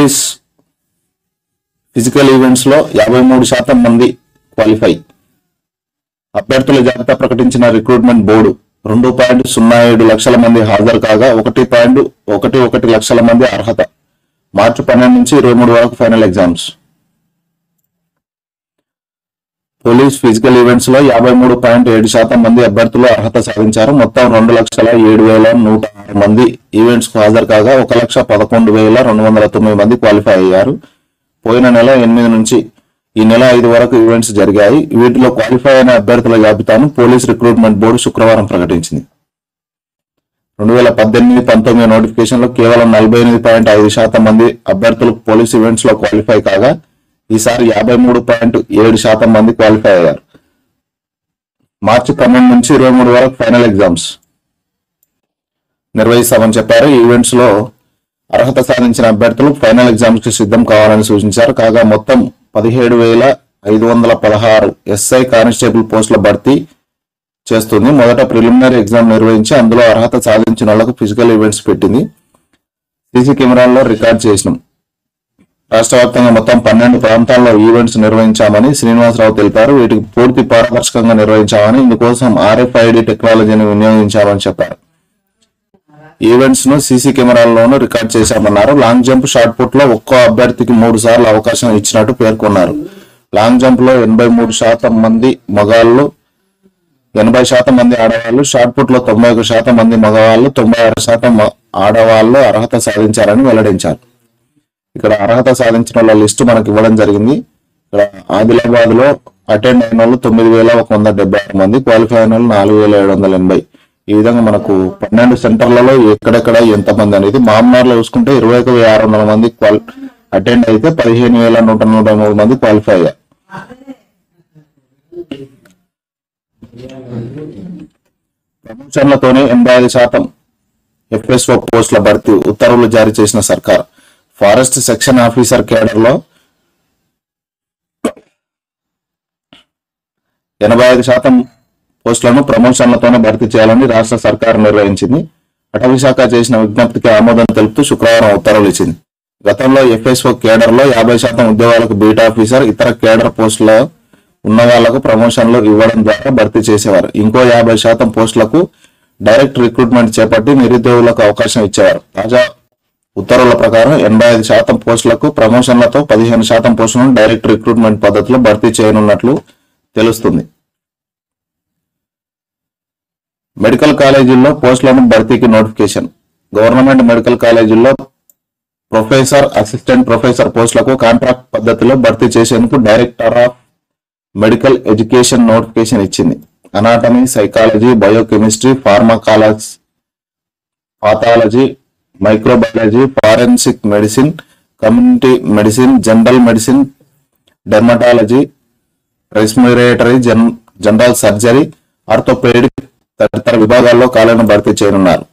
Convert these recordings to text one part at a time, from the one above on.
police physical events లో యాభై మూడు శాతం మంది క్వాలిఫై అభ్యర్థుల జాబితా ప్రకటించిన రిక్రూట్మెంట్ బోర్డు రెండు పాయింట్ సున్నా ఏడు లక్షల మంది హాజరు కాగా ఒకటి పాయింట్ ఒకటి ఒకటి లక్షల మంది అర్హత మార్చి పన్నెండు నుంచి ఇరవై మూడు వరకు final exams police physical events లో యాభై మూడు పాయింట్ ఏడు శాతం మంది అభ్యర్థులు అర్హత సాధించారు మొత్తం రెండు లక్షల ఏడు వేల నూట ఆరు మంది ఈవెంట్స్ కు హాజరు కాగా ఒక లక్ష పదకొండు వేల రెండు వందల తొమ్మిది మంది క్వాలిఫై అయ్యారు పోయిన నెల ఎనిమిది నుంచి ఈ నెల ఐదు వరకు ఈవెంట్స్ జరిగాయి వీటిలో క్వాలిఫై అయిన అభ్యర్థుల జాబితాను పోలీస్ రిక్రూట్మెంట్ బోర్డు శుక్రవారం ప్రకటించింది రెండు వేల పద్దెనిమిది పంతొమ్మిది నోటిఫికేషన్ లో కేవలం నలభై ఎనిమిది పాయింట్ ఐదు శాతం మంది అభ్యర్థులు పోలీస్ ఈవెంట్స్ లో క్వాలిఫై కాగా ఈసారి యాభై మూడు పాయింట్ ఏడు శాతం మంది క్వాలిఫై అయ్యారు మార్చి పన్నెండు నుంచి ఇరవై మూడు వరకు ఫైనల్ ఎగ్జామ్స్ నిర్వహిస్తామని చెప్పారు ఈ ఈవెంట్స్ లో అర్హత సాధించిన అభ్యర్థులు ఫైనల్ ఎగ్జామ్స్ కి సిద్ధం కావాలని సూచించారు కాగా మొత్తం పదిహేడు వేల ఐదు వందల పదహారు ఎస్ఐ కానిస్టేబుల్ పోస్టుల భర్తీ చేస్తుంది మొదట ప్రిలిమినరీ ఎగ్జామ్ నిర్వహించి అందులో అర్హత సాధించిన వాళ్లకు ఫిజికల్ ఈవెంట్స్ పెట్టింది సీసీ కెమెరాల్లో రికార్డ్ చేసినాం రాష్ట్ర వ్యాప్తంగా మొత్తం పన్నెండు ప్రాంతాల్లో ఈవెంట్స్ నిర్వహించామని శ్రీనివాసరావు తెలిపారు వీటికి పూర్తి పారదర్శకంగా నిర్వహించామని ఇందుకోసం ఆర్ఎఫ్ఐడి టెక్నాలజీని వినియోగించామని చెప్పారు ఈవెంట్స్ ను సీసీ కెమెరాల్లోనూ రికార్డ్ చేశామన్నారు లాంగ్ జంప్ షార్ట్ పుట్ లో ఒక్కో అభ్యర్థికి మూడు సార్లు అవకాశం ఇచ్చినట్టు పేర్కొన్నారు లాంగ్ జంప్ లో ఎనభై మూడు శాతం మంది మగాళ్ళు ఎనభై శాతం మంది ఆడవాళ్లు షార్ట్ పుట్ లో తొంభై ఒక శాతం మంది మగవాళ్ళు తొంభై ఆరు శాతం మ- ఆడవాళ్లు అర్హత సాధించారని వెల్లడించారు ఇక్కడ అర్హత సాధించిన వాళ్ళ లిస్టు మనకి ఇవ్వడం జరిగింది ఇక్కడ ఆదిలాబాద్ లో అటెండ్ అయిన వాళ్ళు తొమ్మిది వేల ఒక వంద డెబ్బై ఆరు మంది క్వాలిఫై అయిన వాళ్ళు నాలుగు వేల ఏడు వందల ఎనభై ఈ విధంగా మనకు పన్నెండు సెంటర్లలో ఎక్కడెక్కడ ఎంత మంది అనేది మామనార్లో చూసుకుంటే ఇరవై ఒక వెయ్యి ఆరు వందల మంది క్వాలి అటెండ్ అయితే పదిహేను వేల నూట నూట మూడు మంది క్వాలిఫై అయ్యారు ప్రమోషన్లతోనే ఎనభై ఐదు శాతం ఎఫ్ఎస్ఓ పోస్టుల భర్తీ ఉత్తర్వులు జారీ చేసిన సర్కార్ ఫారెస్ట్ సెక్షన్ ఆఫీసర్ కేడర్ లో ఎనభై ఐదు శాతం పోస్టులను ప్రమోషన్లతోనే భర్తీ చేయాలని రాష్ట్ర సర్కార్ నిర్వహించింది అటవీ శాఖ చేసిన విజ్ఞప్తికి ఆమోదం తెలుపుతూ శుక్రవారం ఉత్తర్వులు ఇచ్చింది గతంలో ఎఫ్ఎస్ఓ కేడర్ లో యాభై శాతం ఉద్యోగాలకు బీట్ ఆఫీసర్ ఇతర కేడర్ పోస్టుల ఉన్న వాళ్లకు ప్రమోషన్లు ఇవ్వడం ద్వారా భర్తీ చేసేవారు ఇంకో యాభై శాతం పోస్టులకు డైరెక్ట్ రిక్రూట్మెంట్ చేపట్టి నిరుద్యోగులకు అవకాశం ఇచ్చేవారు తాజా ఉత్తర్వుల ప్రకారం ఎనభై ఐదు శాతం పోస్టులకు ప్రమోషన్లతో పదిహేను శాతం పోస్టులను డైరెక్ట్ రిక్రూట్మెంట్ పద్ధతిలో భర్తీ చేయనున్నట్లు తెలుస్తుంది మెడికల్ కాలేజీల్లో పోస్టులను భర్తీకి నోటిఫికేషన్ గవర్నమెంట్ మెడికల్ కాలేజీల్లో ప్రొఫెసర్ అసిస్టెంట్ ప్రొఫెసర్ పోస్టులకు కాంట్రాక్ట్ పద్ధతిలో భర్తీ చేసేందుకు director of medical education notification ఇచ్చింది anatomy psychology biochemistry pharmacology pathology microbiology forensic medicine community medicine general medicine dermatology respiratory జన్ జనరల్ సర్జరీ ఆర్థోపెడిక్ తదితర విభాగాల్లో ఖాళీలను భర్తీ చేయనున్నారు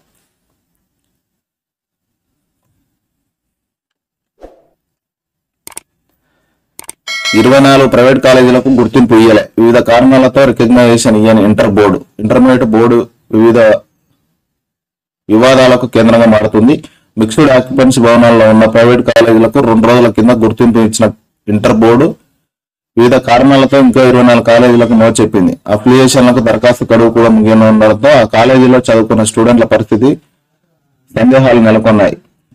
ఇరవై నాలుగు ప్రైవేట్ కాలేజీలకు గుర్తింపు ఇయ్యలే వివిధ కారణాలతో రికగ్నైజేషన్ ఇయ్యని ఇంటర్ బోర్డు ఇంటర్మీడియట్ బోర్డు వివిధ వివాదాలకు కేంద్రంగా మారుతుంది మిక్స్డ్ ఆక్యుపెన్సీ భవనాల్లో ఉన్న ప్రైవేట్ కాలేజీలకు రెండు రోజుల కింద గుర్తింపు ఇచ్చిన ఇంటర్ బోర్డు వివిధ కారణాలతో ఇంకా ఇరవై నాలుగు కాలేజీలకు నో చెప్పింది అఫిలియేషన్లకు దరఖాస్తు గడువు కూడా ముగియనుండడంతో ఆ కాలేజీలో చదువుకున్న స్టూడెంట్ల పరిస్థితి సందేహాలు నెలకొన్నాయి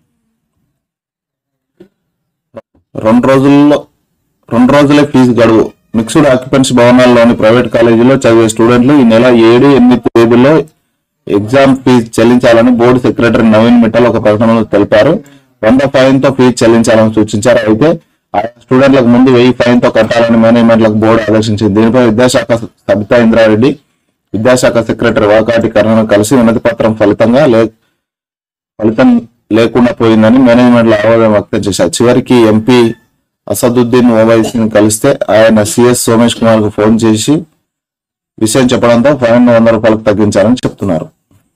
రెండు రోజుల్లో రెండు రోజులే ఫీజు గడువు మిక్స్డ్ ఆక్యుపెన్సీ భవనాల్లోని ప్రైవేట్ కాలేజీలో చదివే స్టూడెంట్లు ఈ నెల ఏడు ఎనిమిది తేదీల్లో ఎగ్జామ్ ఫీజు చెల్లించాలని బోర్డు సెక్రటరీ నవీన్ మిట్టల్ ఒక ప్రకటనలో తెలిపారు వంద ఫైన్ తో ఫీజు చెల్లించాలని సూచించారు అయితే ఆయా స్టూడెంట్లకు ముందు వెయ్యి ఫైన్ తో కట్టాలని మేనేజ్మెంట్లకు బోర్డు ఆదేశించింది దీనిపై విద్యాశాఖ సబితా ఇంద్రారెడ్డి విద్యాశాఖ సెక్రటరీ వాకాటి కర్ణను కలిసి వినతి పత్రం ఫలితంగా లే ఫలితం లేకుండా పోయిందని మేనేజ్మెంట్ లో ఆవేదన వ్యక్తం చేశారు చివరికి ఎంపీ అసదుద్దీన్ ఓవైసీని కలిస్తే ఆయన సిఎస్ సోమేష్ కుమార్ కు ఫోన్ చేసి విషయం చెప్పడంతో ఫైన్ వంద రూపాయలకు తగ్గించారని చెప్తున్నారు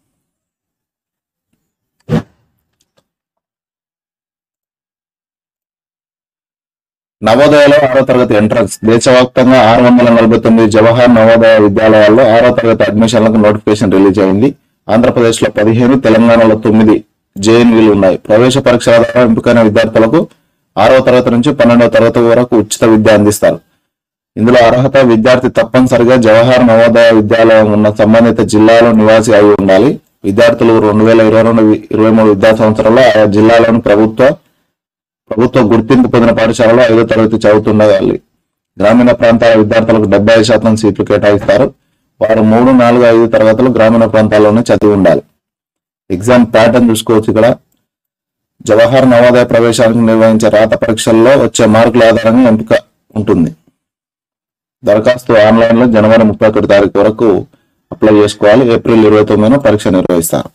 నవోదయలో ఆరో తరగతి ఎంట్రన్స్ దేశవ్యాప్తంగా ఆరు వందల నలభై తొమ్మిది జవహర్ నవోదయ విద్యాలయాల్లో ఆరో తరగతి అడ్మిషన్లకు నోటిఫికేషన్ రిలీజ్ అయింది ఆంధ్రప్రదేశ్ లో పదిహేను తెలంగాణలో తొమ్మిది జేఎన్వీలు ఉన్నాయి ప్రవేశ పరీక్షల ద్వారా ఎంపికైన విద్యార్థులకు ఆరవ తరగతి నుంచి పన్నెండవ తరగతి వరకు ఉచిత విద్య అందిస్తారు ఇందులో అర్హత విద్యార్థి తప్పనిసరిగా జవహర్ నవోదయ విద్యాలయం ఉన్న సంబంధిత జిల్లాలో నివాసి అయి ఉండాలి విద్యార్థులు రెండు వేల ఇరవై రెండు ఇరవై మూడు విద్యా సంవత్సరంలో ఆయా జిల్లాలోని ప్రభుత్వ ప్రభుత్వ గుర్తింపు పొందిన పాఠశాలలో ఐదో తరగతి చదువుతుండాలి గ్రామీణ ప్రాంతాల విద్యార్థులకు డెబ్బై శాతం సీట్లు కేటాయిస్తారు వారు మూడు నాలుగు ఐదు తరగతులు గ్రామీణ ప్రాంతాల్లోనే చదివి ఉండాలి ఎగ్జామ్ ప్యాటర్న్ చూసుకోవచ్చు ఇక్కడ జవహర్ నవోదయ ప్రవేశానికి నిర్వహించే రాత పరీక్షల్లో వచ్చే మార్కుల ఆధారంగా ఎంపిక ఉంటుంది దరఖాస్తు ఆన్లైన్ లో జనవరి ముప్పై ఒకటి తారీఖు వరకు అప్లై చేసుకోవాలి ఏప్రిల్ ఇరవై తొమ్మిదిన పరీక్ష నిర్వహిస్తారు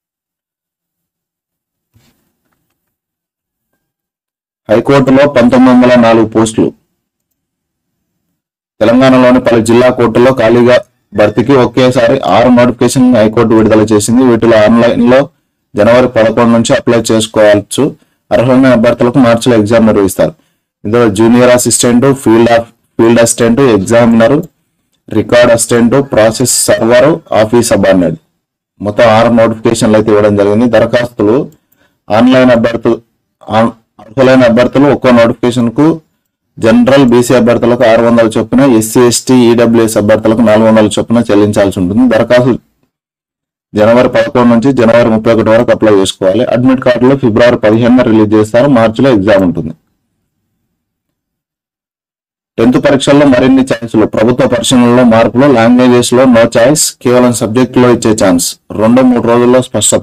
హైకోర్టులో పంతొమ్మిది వందల నాలుగు పోస్టులు తెలంగాణలోని పలు జిల్లా కోర్టుల్లో ఖాళీగా భర్తీకి ఒకేసారి ఆరు నోటిఫికేషన్ హైకోర్టు విడుదల చేసింది వీటిలో ఆన్లైన్ లో జనవరి పదకొండు నుంచి అప్లై చేసుకోవచ్చు అర్హులైన అభ్యర్థులకు మార్చిలో ఎగ్జామ్ నిర్వహిస్తారు ఇందులో junior assistant field of field assistant examiner record assistant process server office subordinate మొత్తం ఆరు నోటిఫికేషన్లు అయితే ఇవ్వడం జరిగింది దరఖాస్తులు ఆన్లైన్ అభ్యర్థులు ఆన్- అర్హులైన అభ్యర్థులు ఒక్కో నోటిఫికేషన్ కు జనరల్ బీసీ అభ్యర్థులకు ఆరు వందల చొప్పున ఎస్సీ ఎస్టీ ఈడబ్ల్యూఎస్ అభ్యర్థులకు నాలుగు వందల చొప్పున చెల్లించాల్సి ఉంటుంది దరఖాస్తు జనవరి పదకొండు నుంచి జనవరి ముప్పై ఒకటి వరకు అప్లై చేసుకోవాలి అడ్మిట్ కార్డులు ఫిబ్రవరి పదిహేనున రిలీజ్ చేస్తారు మార్చిలో ఎగ్జామ్ ఉంటుంది టెన్త్ పరీక్షల్లో మరిన్ని ఛాన్సులు ప్రభుత్వ పరిశీలనలో మార్పులు లాంగ్వేజెస్ లో నో ఛాయిస్ కేవలం సబ్జెక్ట్ లో ఇచ్చే ఛాన్స్ రెండు మూడు రోజుల్లో స్పష్టత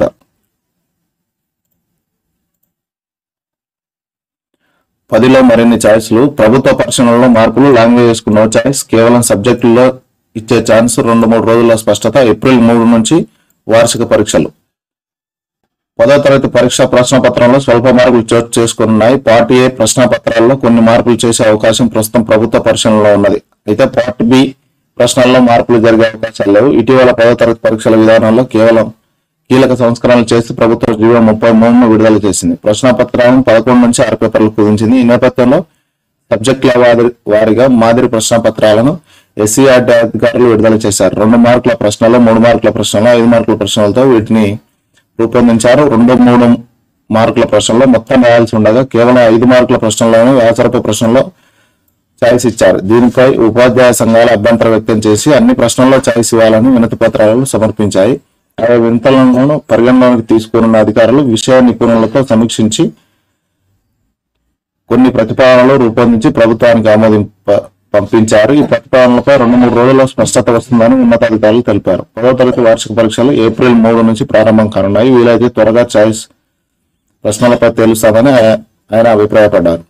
పదిలో మరిన్ని ఛాయిస్లు ప్రభుత్వ పరిశీలనలో మార్పులు లాంగ్వేజెస్ కు నో ఛాయిస్ కేవలం సబ్జెక్టుల్లో ఇచ్చే ఛాన్స్ రెండు మూడు రోజుల్లో స్పష్టత ఏప్రిల్ మూడు నుంచి వార్షిక పరీక్షలు పదో తరగతి పరీక్ష ప్రశ్న పత్రంలో స్వల్ప మార్కులు చోటు చేసుకున్నాయి పార్ట్ ఏ ప్రశ్న పత్రాల్లో కొన్ని మార్పులు చేసే అవకాశం ప్రస్తుతం ప్రభుత్వ పరిశీలనలో ఉన్నది అయితే పార్ట్ బి ప్రశ్నల్లో మార్పులు జరిగే అవకాశాలు లేవు ఇటీవల పదో తరగతి పరీక్షల విధానంలో కేవలం కీలక సంస్కరణలు చేసి ప్రభుత్వం జీవో ముప్పై మూడును విడుదల చేసింది ప్రశ్న పత్రాలను పదకొండు నుంచి ఆరు పేపర్లు కుదించింది ఈ నేపథ్యంలో సబ్జెక్టుల వారి వారిగా మాదిరి ప్రశ్న పత్రాలను ఎస్సీఆర్టీ అధికారులు విడుదల చేశారు రెండు మార్కుల ప్రశ్నలు మూడు మార్కుల ప్రశ్నలు ఐదు మార్కుల ప్రశ్నలతో వీటిని రూపొందించారు రెండు మూడు మార్కుల ప్రశ్నలో మొత్తం రాయాల్సి ఉండగా కేవలం ఐదు మార్కుల ప్రశ్నలోనే వ్యాసరూప ప్రశ్నలో ఛాయిస్ ఇచ్చారు దీనిపై ఉపాధ్యాయ సంఘాలు అభ్యంతరం వ్యక్తం చేసి అన్ని ప్రశ్నల్లో ఛాయిస్ ఇవ్వాలని వినతి పత్రాలను సమర్పించాయి ఆయా వినతులను పరిగణలోకి తీసుకున్న అధికారులు విషయ నిపుణులతో సమీక్షించి కొన్ని ప్రతిపాదనలు రూపొందించి ప్రభుత్వానికి ఆమోదింప పంపించారు ఈ ప్రతిపాదనలపై రెండు మూడు రోజుల్లో స్పష్టత వస్తుందని ఉన్నతాధికారులు తెలిపారు పదవ తరగతి వార్షిక పరీక్షలు ఏప్రిల్ మూడు నుంచి ప్రారంభం కానున్నాయి వీలైతే త్వరగా ఛాయిస్ ప్రశ్నలపై తేలుస్తామని ఆయన- ఆయన అభిప్రాయపడ్డారు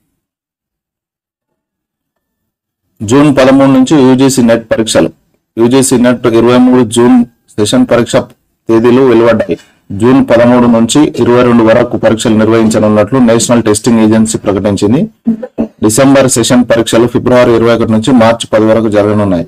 జూన్ పదమూడు నుంచి యూజీసీ నెట్ పరీక్షలు యూజీసీ నెట్ ఇరవై మూడు జూన్ సెషన్ పరీక్ష తేదీలు వెలువడ్డాయి జూన్ పదమూడు నుంచి ఇరవై రెండు వరకు పరీక్షలు నిర్వహించనున్నట్లు నేషనల్ టెస్టింగ్ ఏజెన్సీ ప్రకటించింది డిసెంబర్ సెషన్ పరీక్షలు ఫిబ్రవరి ఇరవై ఒకటి నుంచి మార్చి పది వరకు జరగనున్నాయి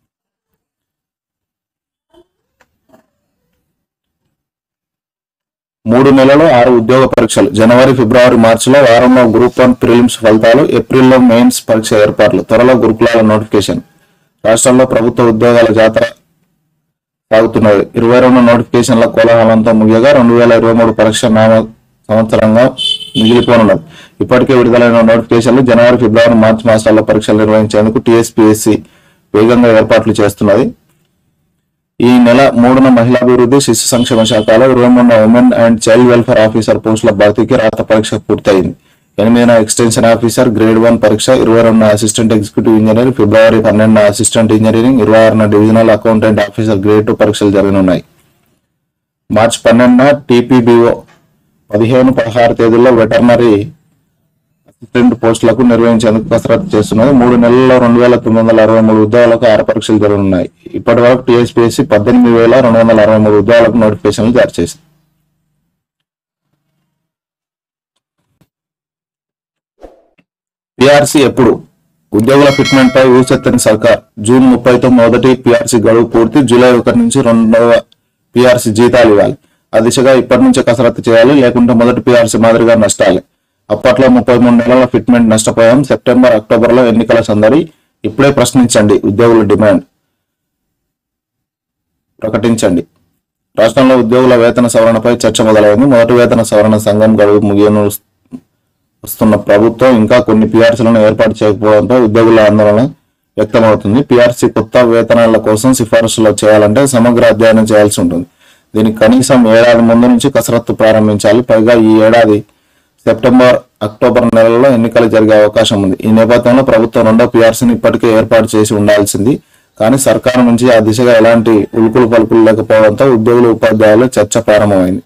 మూడు నెలలు ఆరు ఉద్యోగ పరీక్షలు జనవరి ఫిబ్రవరి మార్చిలో వారంలో గ్రూప్ వన్ ప్రిలిమ్స్ ఫలితాలు ఏప్రిల్లో మెయిన్స్ పరీక్ష ఏర్పాట్లు త్వరలో గురుకులాల నోటిఫికేషన్ రాష్ట్రంలో ప్రభుత్వ ఉద్యోగాల జాతర సాగుతున్నది ఇరవై రెండు నోటిఫికేషన్ల కోలాహలంతో ముగియగా రెండు వేల ఇరవై మూడు పరీక్ష నామ సంవత్సరంగా మిగిలిపోనున్నది ఇప్పటికే విడుదలైన నోటిఫికేషన్లు జనవరి ఫిబ్రవరి మార్చి మాసాల్లో పరీక్షలు నిర్వహించేందుకు టీఎస్పీఎస్సీ వేగంగా ఏర్పాట్లు చేస్తున్నది ఈ నెల మూడున మహిళాభివృద్ధి శిశు సంక్షేమ శాఖలో ఇరవై మూడున women and child welfare officer పోస్టుల భర్తీకి రాత పరీక్ష పూర్తయింది ఎనిమిదిన ఎక్స్టెన్షన్ ఆఫీసర్ గ్రేడ్ వన్ పరీక్ష ఇరవై రెండున అసిస్టెంట్ ఎగ్జిక్యూటివ్ ఇంజనీర్ ఫిబ్రవరి పన్నెండున అసిస్టెంట్ ఇంజనీరింగ్ ఇరవై ఆరున divisional accountant officer grade two పరీక్షలు జరగనున్నాయి మార్చి పన్నెండున టీపీబీఓ పదిహేను పదహారు తేదీల్లో వెటర్నరీ అసిస్టెంట్ పోస్టులకు నిర్వహించేందుకు కసరత్తు చేస్తున్నది మూడు నెలల్లో రెండు వేల తొమ్మిది వందల అరవై మూడు ఉద్యోగాలకు ఆరు పరీక్షలు జరగనున్నాయి ఇప్పటి వరకు టీఎస్పీఎస్సీ పద్దెనిమిది వేల రెండు వందల అరవై మూడు ఉద్యోగాలకు నోటిఫికేషన్లు జారీ చేసింది పిఆర్సీ ఎప్పుడు ఉద్యోగుల ఫిట్మెంట్ పై ఊసెత్తని సర్కార్ జూన్ ముప్పైతో మొదటి పిఆర్సీ గడువు పూర్తి జూలై ఒకటి నుంచి రెండవ పిఆర్సీ జీతాలు ఇవ్వాలి ఆ దిశగా ఇప్పటి నుంచే కసరత్తు చేయాలి లేకుంటే మొదటి పిఆర్సీ మాదిరిగా నష్టాలే అప్పట్లో ముప్పై మూడు నెలల ఫిట్మెంట్ నష్టపోయాం సెప్టెంబర్ అక్టోబర్ లో ఎన్నికల సందడి ఇప్పుడే ప్రశ్నించండి ఉద్యోగుల డిమాండ్ ప్రకటించండి రాష్ట్రంలో ఉద్యోగుల వేతన సవరణపై చర్చ మొదలైంది మొదటి వేతన సవరణ సంఘం గడువు ముగియను వస్తున్న ప్రభుత్వం ఇంకా కొన్ని పిఆర్సీలను ఏర్పాటు చేయకపోవడంతో ఉద్యోగుల ఆందోళన వ్యక్తమవుతుంది పిఆర్సీ కొత్త వేతనాల కోసం సిఫారసులు చేయాలంటే సమగ్ర అధ్యయనం చేయాల్సి ఉంటుంది దీనికి కనీసం ఏడాది ముందు నుంచి కసరత్తు ప్రారంభించాలి పైగా ఈ ఏడాది సెప్టెంబర్ అక్టోబర్ నెలల్లో ఎన్నికలు జరిగే అవకాశం ఉంది ఈ నేపథ్యంలో ప్రభుత్వం రెండో పిఆర్సీని ఇప్పటికే ఏర్పాటు చేసి ఉండాల్సింది కానీ సర్కారు నుంచి ఆ దిశగా ఎలాంటి ఉలుకులు పలుకులు లేకపోవడంతో ఉద్యోగులు ఉపాధ్యాయులు చర్చ ప్రారంభమైంది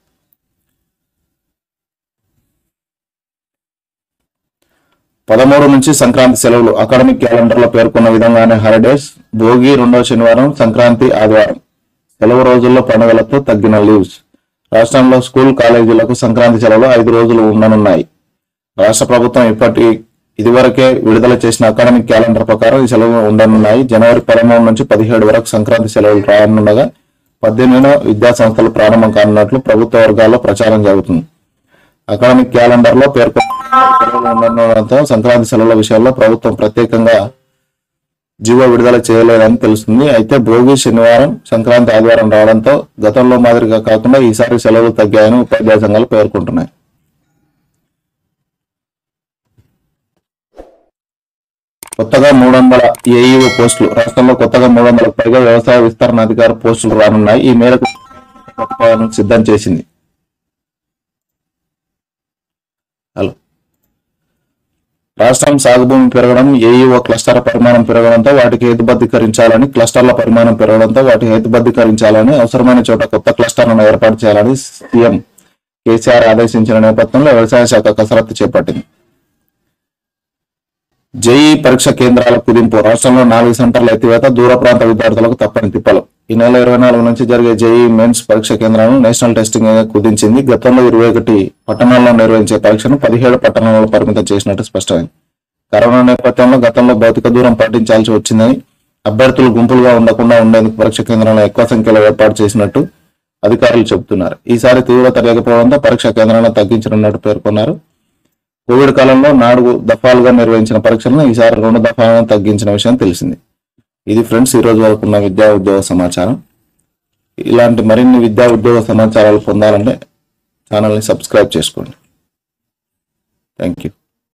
పదమూడు నుంచి సంక్రాంతి సెలవులు అకాడమిక్ క్యాలెండర్ లో పేర్కొన్న విధంగానే హాలిడేస్ భోగి రెండవ శనివారం సంక్రాంతి ఆదివారం సెలవు రోజుల్లో పండుగలతో తగ్గిన లీవ్స్ రాష్ట్రంలో స్కూల్ కాలేజీలకు సంక్రాంతి సెలవులు ఐదు రోజులు ఉండనున్నాయి రాష్ట్ర ప్రభుత్వం ఇప్పటి ఇదివరకే విడుదల చేసిన అకాడమిక్ క్యాలెండర్ ప్రకారం ఈ సెలవులు ఉండనున్నాయి జనవరి పదమూడు నుంచి పదిహేడు వరకు సంక్రాంతి సెలవులు రానుండగా పద్దెనిమిదిన విద్యా సంస్థలు ప్రారంభం కానున్నట్లు ప్రభుత్వ వర్గాల్లో ప్రచారం జరుగుతుంది అకాడమిక్ క్యాలెండర్ లో పేర్కొన్న సెలవులు ఉండడంతో సంక్రాంతి సెలవుల విషయంలో ప్రభుత్వం ప్రత్యేకంగా జీవో విడుదల చేయలేదని తెలుస్తుంది అయితే భోగి శనివారం సంక్రాంతి ఆదివారం రావడంతో గతంలో మాదిరిగా కాకుండా ఈసారి సెలవులు తగ్గాయని ఉపాధ్యాయ సంఘాలు పేర్కొంటున్నాయి కొత్తగా మూడు వందల ఏఈఓ పోస్టులు రాష్ట్రంలో కొత్తగా మూడు వందలకు పైగా వ్యవసాయ విస్తరణ అధికార పోస్టులు రానున్నాయి ఈ మేరకు ప్రతిపాదనను సిద్ధం చేసింది హలో రాష్ట్రం సాగు భూమి పెరగడం ఏఈఓ క్లస్టర్ పరిమాణం పెరగడంతో వాటికి హేతుబద్ధీకరించాలని క్లస్టర్ల పరిమాణం పెరగడంతో వాటికి హేతుబద్ధీకరించాలని అవసరమైన చోట కొత్త క్లస్టర్లను ఏర్పాటు చేయాలని సీఎం కేసీఆర్ ఆదేశించిన నేపథ్యంలో వ్యవసాయ శాఖ కసరత్తు చేపట్టింది జేఈ పరీక్ష కేంద్రాల కుదింపు రాష్ట్రంలో నాలుగు సెంటర్ల ఎత్తివేత దూర ప్రాంత విద్యార్థులకు తప్పని తిప్పలు ఈ నెల ఇరవై నాలుగు నుంచి జరిగే జేఈ మెయిన్స్ పరీక్ష కేంద్రాలను నేషనల్ టెస్టింగ్ కుదించింది గతంలో ఇరవై ఒకటి పట్టణాల్లో నిర్వహించే పరీక్షను పదిహేడు పట్టణాలలో పరిమితం చేసినట్టు స్పష్టమైంది కరోనా నేపథ్యంలో గతంలో భౌతిక దూరం పాటించాల్సి వచ్చిందని అభ్యర్థులు గుంపులుగా ఉండకుండా ఉండేందుకు పరీక్ష కేంద్రాలను ఎక్కువ సంఖ్యలో ఏర్పాటు చేసినట్టు అధికారులు చెబుతున్నారు ఈసారి తీవ్రత లేకపోవడంతో పరీక్ష కేంద్రాలను తగ్గించనున్నట్టు పేర్కొన్నారు కోవిడ్ కాలంలో నాలుగు దఫాలుగా నిర్వహించిన పరీక్షలను ఈసారి రెండు దఫాలను తగ్గించిన విషయం తెలిసింది ఇది ఫ్రెండ్స్ ఈ రోజు వరకు ఉన్న విద్యా ఉద్యోగ సమాచారం ఇలాంటి మరిన్ని విద్యా ఉద్యోగ సమాచారాలు పొందాలంటే ఛానల్ని సబ్స్క్రైబ్ చేసుకోండి థ్యాంక్ యూ